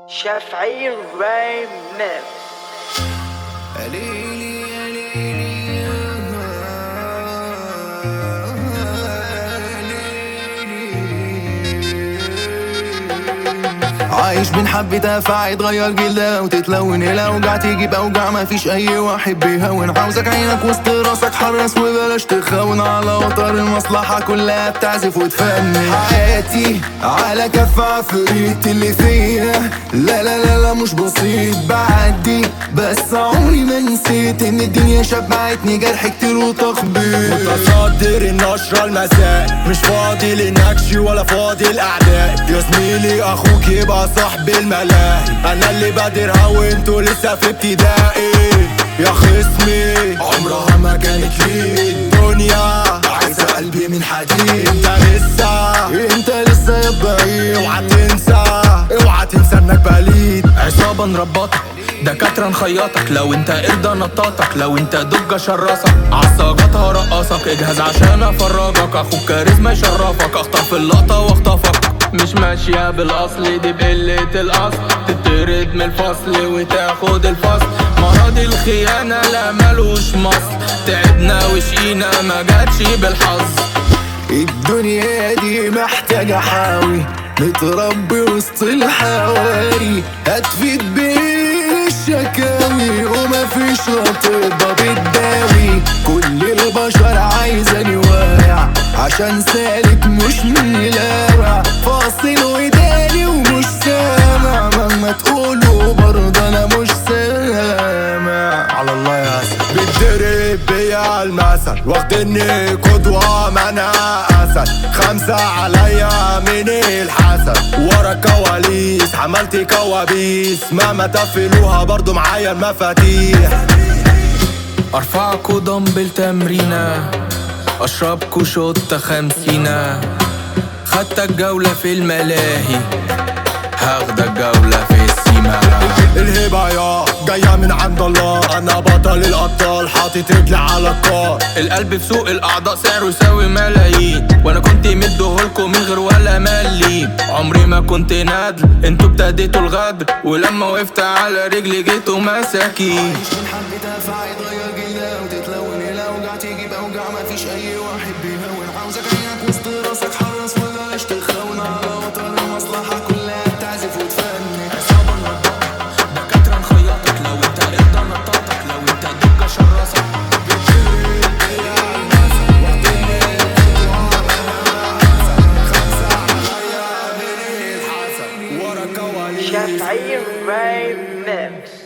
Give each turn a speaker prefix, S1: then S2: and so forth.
S1: شافعي ريمكس
S2: عايش بين حبة دافع يتغير جلدها وتتلون الأوجاع تيجي بأوجاع مفيش أي واحد بيهون عاوزك عينك وسط راسك حرص وبلاش تخون على وتر المصلحة كلها بتعزف وتفنن حياتي على كف عفريت اللي فيها لا لا لا لا مش بسيط بعدي بس عمري ما نسيت إن الدنيا شبعتني جرح كتير وتخبيط
S3: متصدر النشرة المساء مش فاضي للنكش ولا فاضي الأعداء يا زميلي أخوك يبقى صاحب الملاهي أنا اللي بادرها وانتوا لسه في ابتدائي يا خصمي عمرها ما كانت لي الدنيا عايزة قلبي من حديد انت لسه
S2: انت لسه يا بعيد
S3: اوعى تنسى اوعى تنسى انك بليد
S4: عصابة نربطك دكاترة نخيطك لو انت قردة نطاطك لو انت دجة شراسك عالصاجات هرقصك اجهز عشان افرجك اخوك كاريزما يشرفك اخطف اللقطة واخطفك مش ماشية بالاصل دي بقلة الاصل تطرد من الفصل وتاخد الفصل مرض الخيانة لا ملوش مصل تعبنا وشقينا ما جاتش بالحظ
S2: الدنيا دي محتاجة حاوي متربي وسط الحواري هتفيد بيه الشكاوي ومفيش رطبة بتداوي كل البشر عايزاني واقع عشان سالك مش ملاوع فاصل وداني ومش سامع مهما تقولوا برضه انا مش سامع
S3: على الله يا اسد بتضرب بيا المثل واخدني قدوة ما انا اسد خمسة عليا من الحسد ورا الكواليس عملت كوابيس مهما تفلوها برضو معايا المفاتيح
S4: ارفعكوا دمبل تمرينة اشربكوا شوطة خمسينة خدتك جولة في الملاهي هاخدك جولة في السيما
S3: الهبة يا جاية من عند الله انا بطل الابطال حاطط رجلي على الطار
S4: القلب في سوق الاعضاء سعره يساوي ملايين وانا كنت مديهولكوا من غير ولا مليم عمري ما كنت نادل انتوا ابتديتوا الغدر ولما وقفت على رجلي جيتوا مساكين
S2: عشان حبة دافع يتغير جلدها وتتلون الأوجاع تيجي بأوجاع مفيش أي واحد بيهون عاوزك عينك وسط راسك حرص وبلاش تخون على وتر المصلحة كلها بتعزف وتفنن
S4: عصابة نربطك دكاترة نخيطك لو انت قردة نطاطك لو انت دجة شراسك
S3: ورا الكواليس
S1: شافعي ريمكس